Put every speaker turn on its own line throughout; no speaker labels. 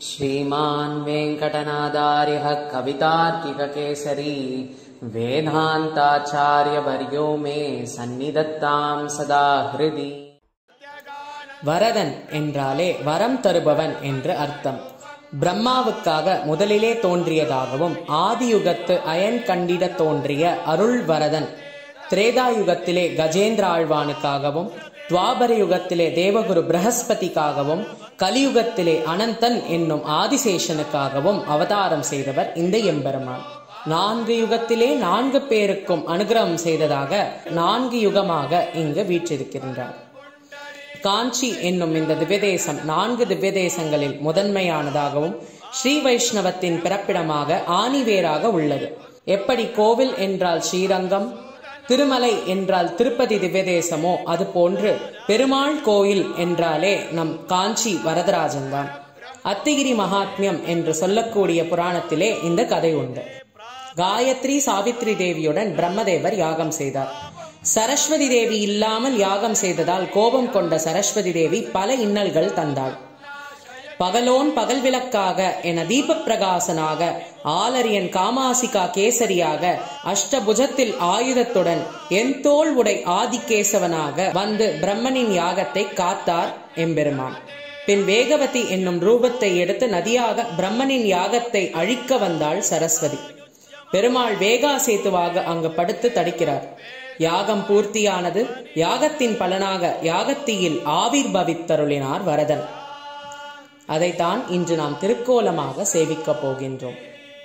श्रीमान् वेङ्कटनादार्यः कवितार्किककेसरी वेदान्ताचार्यवर्यो मे सन्निधत्ताम् सदा हृदि வரதன் என்றாலே வரம் தருபவன் என்று அர்த்தம் பிரம்மாவுக்காக முதலிலே தோன்றியதாகவும் ஆதியுகத்து அயன் கண்டிட தோன்றிய அருள் வரதன் திரேதாயுகத்திலே கஜேந்திர ஆழ்வானுக்காகவும் துவாபர யுகத்திலே தேவகுரு பிரகஸ்பதிக்காகவும் கலியுகத்திலே அனந்தன் என்னும் ஆதிசேஷனுக்காகவும் அவதாரம் செய்தவர் இந்த எம்பெருமான் நான்கு யுகத்திலே நான்கு பேருக்கும் அனுகிரகம் செய்ததாக நான்கு யுகமாக இங்கு வீற்றிருக்கின்றார் காஞ்சி என்னும் இந்த திவ்யதேசம் நான்கு திவ்யதேசங்களில் முதன்மையானதாகவும் ஸ்ரீ வைஷ்ணவத்தின் பிறப்பிடமாக ஆணிவேராக உள்ளது எப்படி கோவில் என்றால் ஸ்ரீரங்கம் திருமலை என்றால் திருப்பதி திவ்யதேசமோ அது போன்று பெருமாள் கோயில் என்றாலே நம் காஞ்சி வரதராஜன் தான் அத்திகிரி மகாத்மியம் என்று சொல்லக்கூடிய புராணத்திலே இந்த கதை உண்டு காயத்ரி சாவித்ரி தேவியுடன் பிரம்மதேவர் யாகம் செய்தார் சரஸ்வதி தேவி இல்லாமல் யாகம் செய்ததால் கோபம் கொண்ட சரஸ்வதி தேவி பல இன்னல்கள் தந்தாள் பகலோன் பகல் விளக்காக என தீப பிரகாசனாக ஆலரியன் காமாசிகா கேசரியாக அஷ்டபுஜத்தில் ஆயுதத்துடன் என் தோல் உடை ஆதிகேசவனாக வந்து பிரம்மனின் யாகத்தை காத்தார் எம்பெருமான் பின் வேகவதி என்னும் ரூபத்தை எடுத்து நதியாக பிரம்மனின் யாகத்தை அழிக்க வந்தாள் சரஸ்வதி பெருமாள் வேகா சேத்துவாக அங்கு படுத்து தடுக்கிறார் யாகம் பூர்த்தியானது யாகத்தின் பலனாக யாகத்தீயில் ஆவிர் பவித்தருளினார் வரதன் அதைத்தான் இன்று நாம் திருக்கோலமாக சேவிக்கப் போகின்றோம்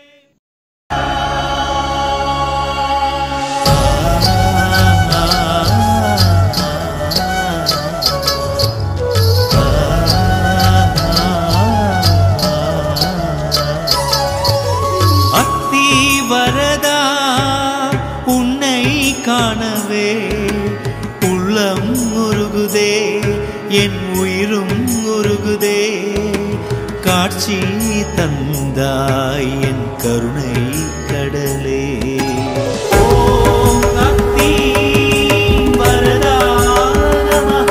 அத்தி வரதா உன்னை காணவே உள்ளம் உருகுதே என் உயிரும் உருகுதே காட்சி தந்தாய் என் கருணை கடலே ஓம் அத்தி வரதா நமः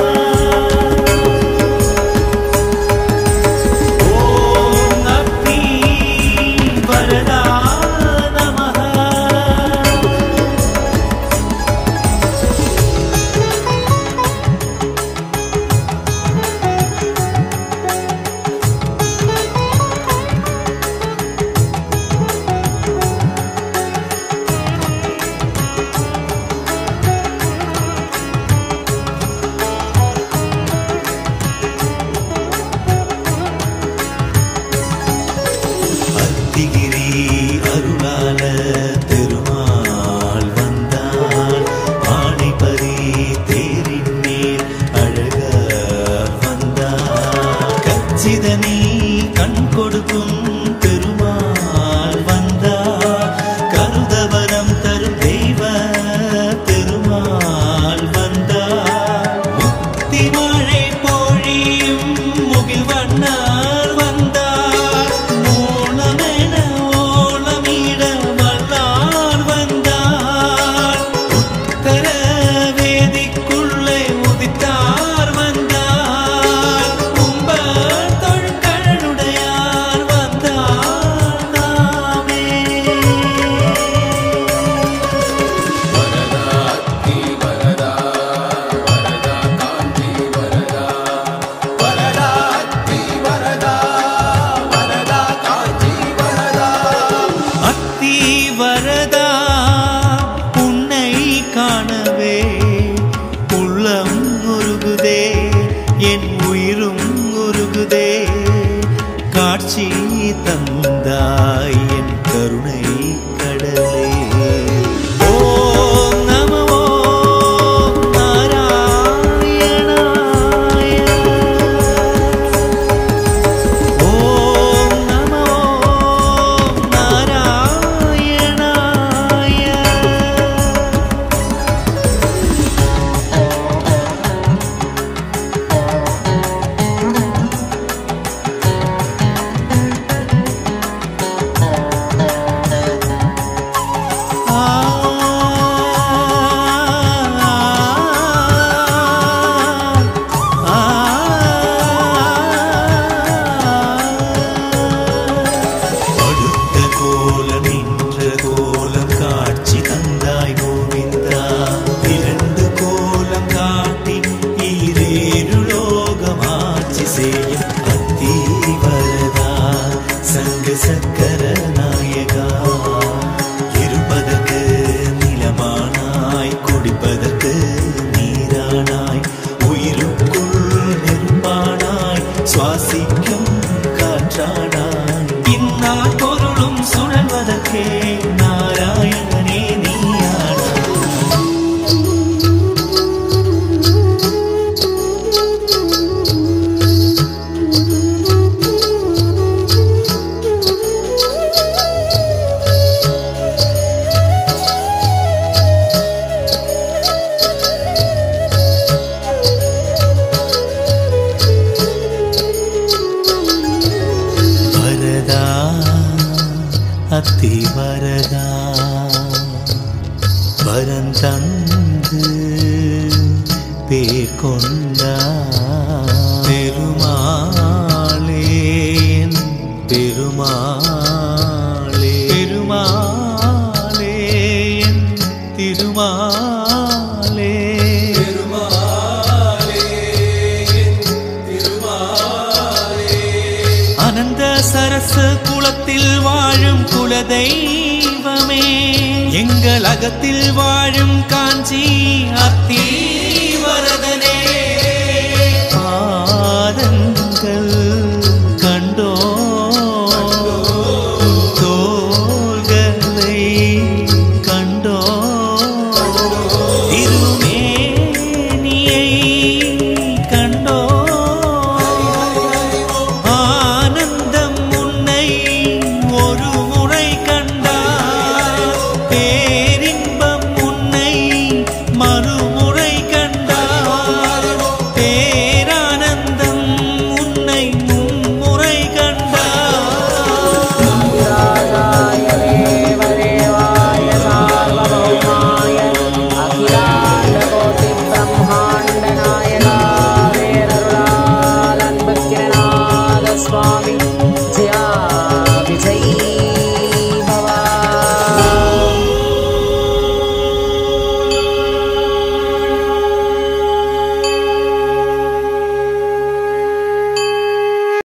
ஓம் அத்தி வரதா நமः அத்திகிரி அருளால திருமால் வந்தால் ஆணைப்பரி தேரின் மேல் அழகார் வந்தார் கச்சிதனி கண் கொடுக்கும் திருமால் வந்தார் கருதவரம் தரும் தெய்வ திருமால் வந்தார் முக்தி மழை பொழியும் முகில் வண்ணார் வந்தார் மூலமென ஓலமிட வல்லார் வந்தார் உத்தர வேதிக்குள்ளே உதித்தார் வந்தார் கும்பர் தொழ்கடனுடையார் வந்தார் நாமே அத்தி வரதா உன்னை காணவே உள்ளம் உருகுதே என் உயிரும் உருகுதே காட்சி தந்தாய் என் கருணை கடலே ஓம் நம ஓம் நாராயணாய ஓம் நமோ நாராயணாய ஆ வரந்தந்து பேர் கொண்டார் பெருமாளே என் பெருமாளே பெருமாளே என் திருமாலே அனந்த சரச குளத்தில் வாழும் குலதெய்வமே எங்கள் அகத்தில் வாழும் காஞ்சி அத்தீ